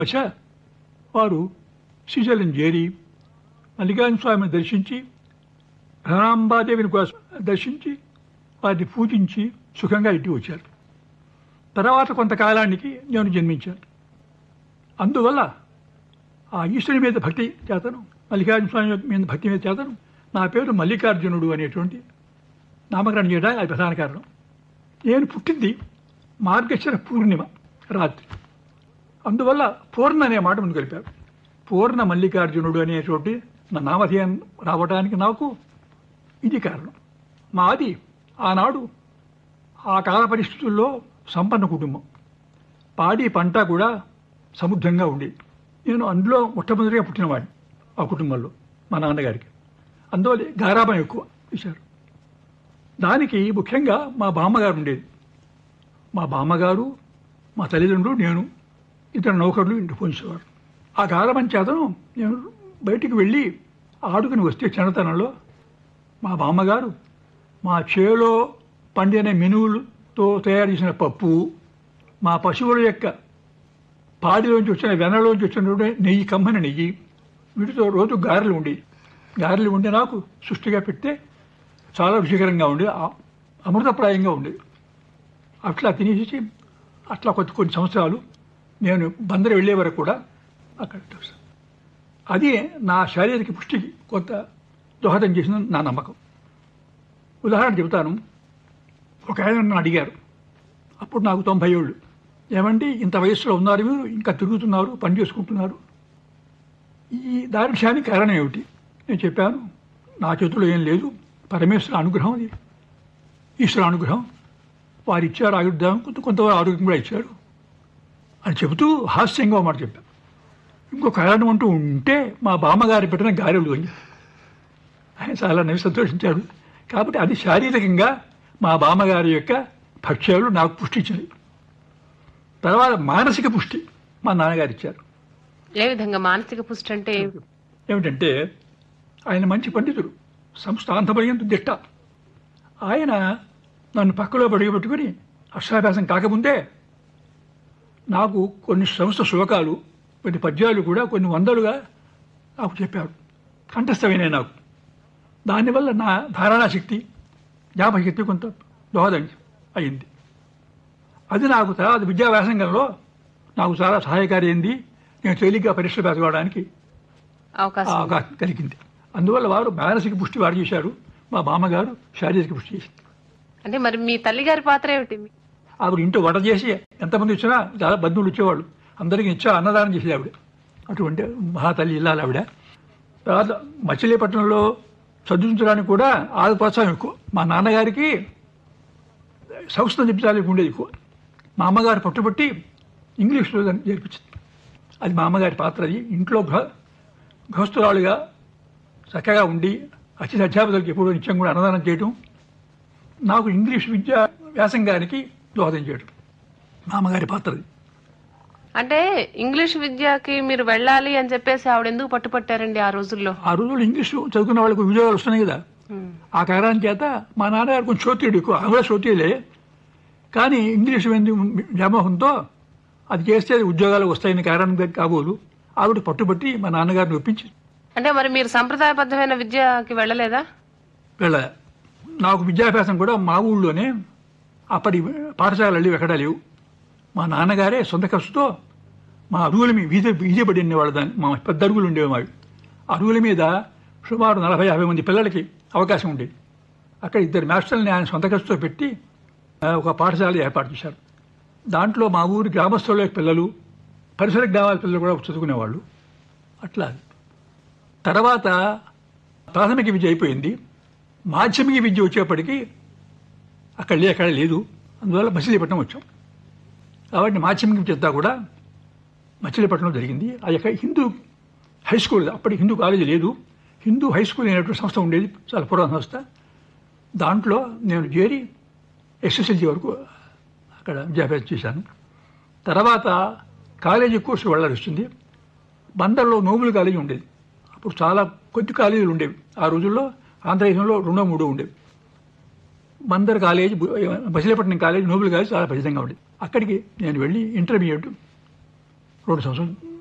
వచ్చా వారు శ్రీశైలం చేరి మల్లికార్జున స్వామిని దర్శించి భ్రమరాంబాదేవిని కూడా దర్శించి వారిని పూజించి సుఖంగా ఇంటికి వచ్చారు తర్వాత కొంతకాలానికి నేను జన్మించాను అందువల్ల ఆ ఈశ్వరుని మీద భక్తి చేతను మల్లికార్జున స్వామి మీద భక్తి మీద చేతను నా పేరు మల్లికార్జునుడు అనేటువంటి నామకరణం చేయడానికి అది ప్రధాన కారణం నేను పుట్టింది మార్గశిర పూర్ణిమ రాత్రి అందువల్ల పూర్ణ అనే మాట ముందు కలిపారు పూర్ణ మల్లికార్జునుడు అనేటువంటి నా నామధేయం రావడానికి నాకు ఇది కారణం మాది ఆనాడు ఆ కాల పరిస్థితుల్లో సంపన్న కుటుంబం పాడి పంట కూడా సముద్రంగా ఉండేది నేను అందులో మొట్టమొదటిగా పుట్టినవాడిని ఆ కుటుంబంలో మా నాన్నగారికి అందువల్ల గారాబం ఎక్కువ ఇచ్చారు దానికి ముఖ్యంగా మా బామ్మగారు ఉండేది మా బామ్మగారు మా తల్లిదండ్రులు నేను ఇతర నౌకర్లు ఇంటి పోయించేవారు ఆ గారాబం చేతను నేను బయటికి వెళ్ళి ఆడుకుని వస్తే చిన్నతనంలో మా బామ్మగారు మా చేలో పండిన మినువులతో తయారు చేసిన పప్పు మా పశువుల యొక్క పాడిలోంచి వచ్చిన వెనలోంచి వచ్చిన నెయ్యి కమ్మని నెయ్యి వీటితో రోజు గారెలు ఉండి గారెలు ఉండి నాకు సృష్టిగా పెడితే చాలా రుచికరంగా ఉండి ఆ- అమృతప్రాయంగా ఉండేది అట్లా తినేసి అట్లా కొద్ది కొన్ని సంవత్సరాలు నేను బందరు వెళ్ళే వరకు కూడా అక్కడ ఉంటాను. అది నా శారీరక పుష్టికి కొంత దోహదం చేసిన నా నమ్మకం ఉదాహరణ చెబుతాను ఒక ఆయన నన్ను అడిగారు అప్పుడు నాకు తొంభై ఏళ్ళు ఏమండి ఇంత వయసులో ఉన్నారు మీరు ఇంకా తిరుగుతున్నారు పని చేసుకుంటున్నారు ఈ దారిక్షానికి కారణం ఏమిటి నేను చెప్పాను నా చేతిలో ఏం లేదు పరమేశ్వర అనుగ్రహం అది ఈశ్వర అనుగ్రహం వారు ఇచ్చారు ఆయుర్దాయం కొంత కొంతవరకు ఆరోగ్యం కూడా ఇచ్చాడు అని చెబుతూ హాస్యంగా ఒక మాట చెప్పాను ఇంకో కారణం అంటూ ఉంటే మా బామ్మగారి పెట్టిన గారెలు అని ఆయన చాలా నవ్వి సంతోషించాడు కాబట్టి అది శారీరకంగా మా బామ్మగారి యొక్క భక్ష్యాలు నాకు పుష్టి ఇచ్చినాయి తర్వాత మానసిక పుష్టి మా నాన్నగారు ఇచ్చారు ఏ విధంగా మానసిక పుష్టి అంటే ఏమిటంటే ఆయన మంచి పండితుడు సంస్థాంతపర్యంత దిట్ట ఆయన నన్ను పక్కలో పడిగబెట్టుకుని అక్షరాభ్యాసం కాకముందే నాకు కొన్ని సంస్థ శ్లోకాలు కొన్ని పద్యాలు కూడా కొన్ని వందలుగా నాకు చెప్పాడు కంఠస్థమైనాయి నాకు దానివల్ల నా ధారణా శక్తి జ్ఞాపకశక్తి కొంత దోహదం అయింది అది నాకు తర్వాత విద్యా వ్యాసంగంలో నాకు చాలా సహాయకారి అయింది నేను తేలిగ్గా పరీక్ష పెరగడానికి అవకాశం ఉంది. అవకాశం కలిగింది అందువల్ల వారు మానసిక పుష్టి వారు చేశారు మా బామ్మగారు శారీరక పుష్టి చేసింది అంటే మరి మీ తల్లిగారి పాత్ర ఏమిటి ఆవిడ ఇంట్లో వంట చేసి ఎంతమంది వచ్చినా చాలా బంధువులు వచ్చేవాళ్ళు అందరికీ ఇచ్చా అన్నదానం చేసేది ఆవిడ అటువంటి మహాతల్లి ఇల్లాలి ఆవిడ తర్వాత మచిలీపట్నంలో చదివించడానికి కూడా ఆది ప్రోత్సాహం ఎక్కువ మా నాన్నగారికి సంస్కృతం చెప్తానికి ఉండేది ఎక్కువ మా అమ్మగారు పట్టుబట్టి ఇంగ్లీష్లో దాన్ని చేర్పించింది అది మా అమ్మగారి పాత్ర అది ఇంట్లో గృహ గృహస్థురాలుగా చక్కగా ఉండి అతిథి అధ్యాపకులకి ఎప్పుడూ నిత్యం కూడా అన్నదానం చేయటం నాకు ఇంగ్లీష్ విద్య వ్యాసంగానికి దోహదం చేయడం మా అమ్మగారి పాత్ర అది అంటే ఇంగ్లీష్ విద్యకి మీరు వెళ్ళాలి అని చెప్పేసి ఆవిడ ఎందుకు పట్టుపట్టారండి ఆ రోజుల్లో ఆ రోజుల్లో ఇంగ్లీషు చదువుకున్న వాళ్ళకు ఉద్యోగాలు వస్తున్నాయి కదా ఉమ్. ఆ కారణం చేత మా నాన్నగారు కొంచెం శ్రోత్రియుడు ఎక్కువ ఆవిడ శ్రోత్రియులే కానీ ఇంగ్లీష్ మీద వ్యామోహంతో అది చేస్తే అది ఉద్యోగాలు వస్తాయని కారణం కాబోలు ఆవిడ పట్టుబట్టి మా నాన్నగారిని ఒప్పించి అంటే మరి మీరు సంప్రదాయబద్ధమైన విద్యకి వెళ్ళలేదా వెళ్ళ నాకు విద్యాభ్యాసం కూడా మా ఊళ్ళోనే అప్పటి పాఠశాలలు ఎక్కడా లేవు మా నాన్నగారే సొంత ఖర్చుతో మా అరుగుల మీద వీధి వీధి పడి ఉండేవాళ్ళు దాన్ని మా పెద్ద అరుగులు ఉండేవి మావి అరుగుల మీద సుమారు నలభై యాభై మంది పిల్లలకి అవకాశం ఉండేది అక్కడ ఇద్దరు మాస్టర్ని ఆయన సొంత ఖర్చుతో పెట్టి ఆ, ఒక పాఠశాల ఏర్పాటు చేశారు దాంట్లో మా ఊరి గ్రామస్తుల పిల్లలు పరిసర గ్రామాల పిల్లలు కూడా చదువుకునేవాళ్ళు అట్లా తర్వాత ప్రాథమిక విద్య అయిపోయింది మాధ్యమిక విద్య వచ్చేప్పటికి అక్కడ లే అక్కడ లేదు అందువల్ల మచిలీపట్నం వచ్చాం కాబట్టి మాధ్యమిక విద్య అంతా కూడా మచిలీపట్నంలో జరిగింది ఆ యొక్క హిందూ హై స్కూల్ అప్పటికి హిందూ కాలేజీ లేదు హిందూ హై స్కూల్ అనేటువంటి సంస్థ ఉండేది చాలా పురాతన సంస్థ దాంట్లో నేను చేరి ఎస్ఎస్ఎల్సీ వరకు అక్కడ విద్యాభ్యాసం చేశాను తర్వాత కాలేజీ కోర్సు వెళ్ళాల్సి వచ్చింది బందర్లో నోబుల్ కాలేజీ ఉండేది అప్పుడు చాలా కొద్ది కాలేజీలు ఉండేవి ఆ రోజుల్లో ఆంధ్రదేశంలో రెండో మూడో ఉండేవి Bandar college Machilipatnam college Noble college చాలా ప్రసిద్ధంగా ఉండేది అక్కడికి నేను వెళ్ళి ఇంటర్మీడియట్ రెండు సంవత్సరాలు